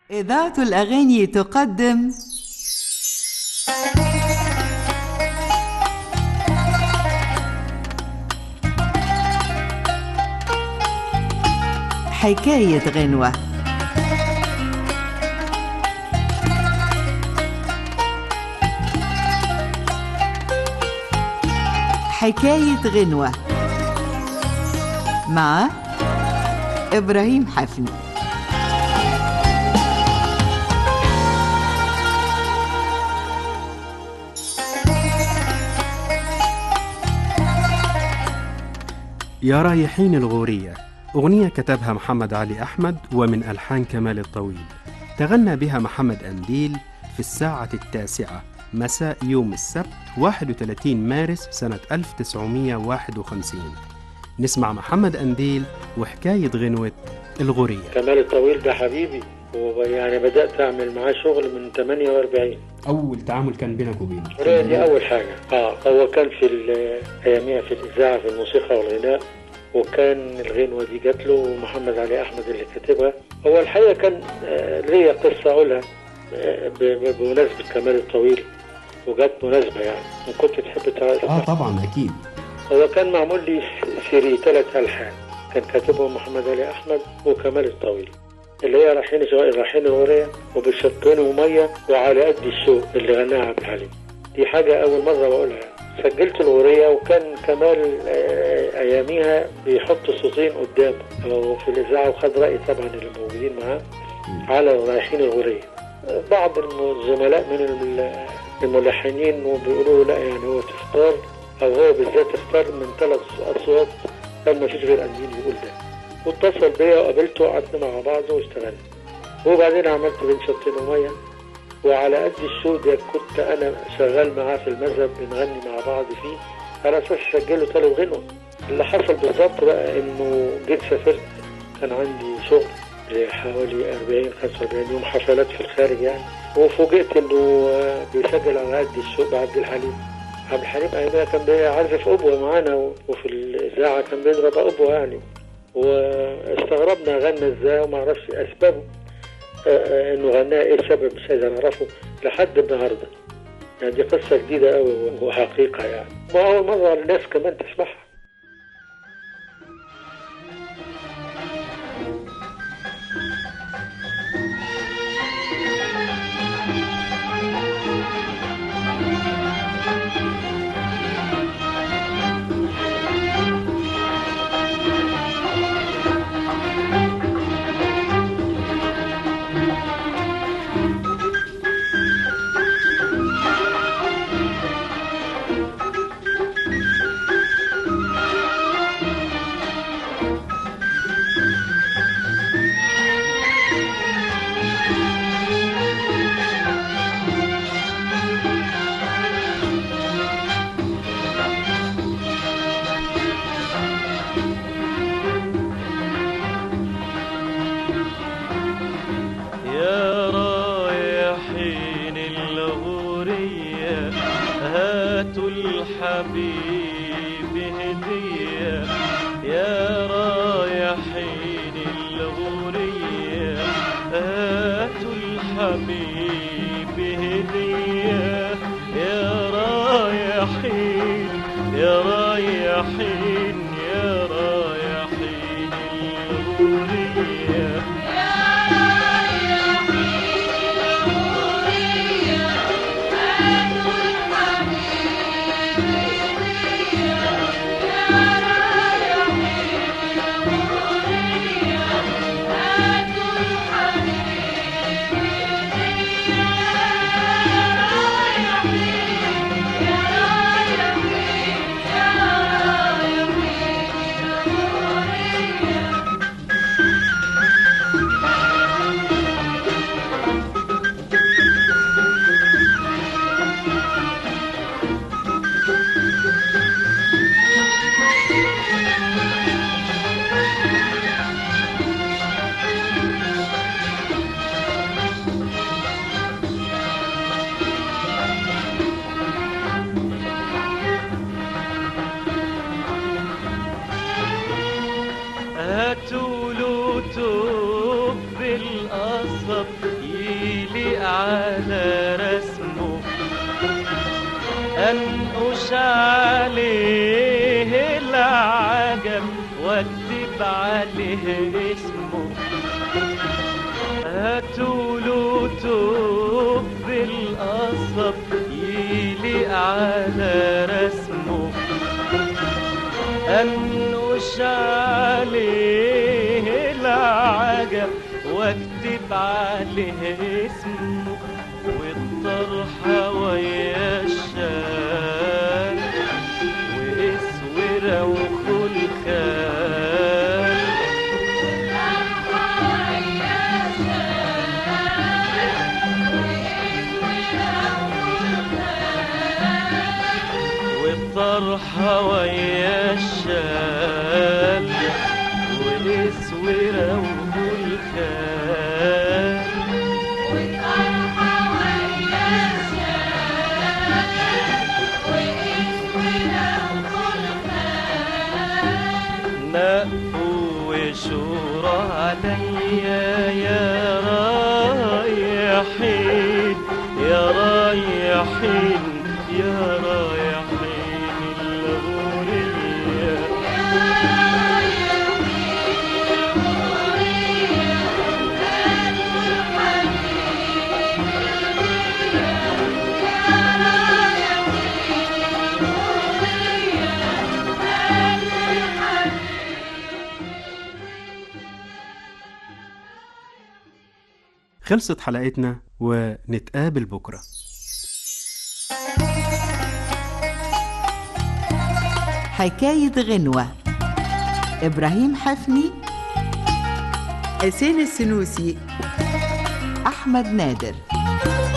إذاعة الأغاني تقدم حكاية غنوة حكاية غنوة مع إبراهيم حفني يا رايحين الغورية أغنية كتبها محمد علي أحمد ومن ألحان كمال الطويل تغنى بها محمد أنديل في الساعة التاسعة مساء يوم السبت 31 مارس سنة 1951 نسمع محمد أنديل وحكاية غنوة الغورية كمال الطويل ده حبيبي ويعني بدأت أعمل معاه شغل من 48 أول تعامل كان بينك وبينه الغنية دي أول حاجة اه هو كان في ال- أياميها في الإذاعة في الموسيقى والغناء وكان الغنوة دي جات له ومحمد علي أحمد اللي كاتبها هو الحقيقة كان آه، ليا قصة أقولها آه، ب- ب- بمناسبة كمال الطويل وجات مناسبة يعني وكنت تحب تعرف آه طبعا أكيد هو كان معمول لي س- سيري ثلاث ألحان كان كاتبهم محمد علي أحمد وكمال الطويل اللي هي رايحين سواء رايحين الغورية وبشطين ومية وعلى قد الشوق اللي غناها عبد الحليم دي حاجة أول مرة بقولها يعني. سجلت الغورية وكان كمال آه، أياميها بيحط صوتين قدامه أو في الإذاعة وخد رأي طبعا اللي موجودين معاه على رايحين الغورية آه، بعض الزملاء من الم- الملحنين وبيقولوا له لا يعني هو تختار او هو بالذات اختار من ثلاث اصوات قال ما فيش غير امين يقول ده واتصل بيا وقابلته وقعدنا مع بعض واشتغلنا وبعدين عملت بين شطين ومية وعلى قد الشوق ده كنت انا شغال معاه في المذهب بنغني مع بعض فيه على اساس اسجله ثلاث غنوة اللي حصل بالظبط بقى انه جيت سافرت كان عندي شغل حوالي 40 45 يوم حفلات في الخارج يعني وفوجئت انه آه، بيسجل على قد الشوق بعبد الحليم عبد الحليم ايامها كان بيعزف ابوه معانا و- وفي الاذاعه كان بيضرب ابوه يعني واستغربنا غنى ازاي وما اعرفش اسبابه آه، آه، انه غناها ايه السبب مش عايز نعرفه لحد النهارده يعني دي قصه جديده قوي وحقيقه يعني واول مره الناس كمان تسمعها يا رايحين الغورية هاتوا الحبيب هدية يا رايحين الغورية هاتوا الحبيب هدية يا رايحين يا رايحين يا رايحين الغورية هاتوا له توب بالقصب على رسمه أنقش عليه العجب واكتب عليه اسمه هاتوله توب بالقصب يليق على رسمه أنقش عليه العجب واكتب عليه اسمه والطرحة ويا الشال واسورة وخلخال والطرحة ويا الشال والاسورة وخلخال نقوا وشورى عليا يا رايحين يا رايحين يا رايحين الغورية خلصت حلقتنا ونتقابل بكرة حكاية غنوة إبراهيم حفني حسين السنوسي أحمد نادر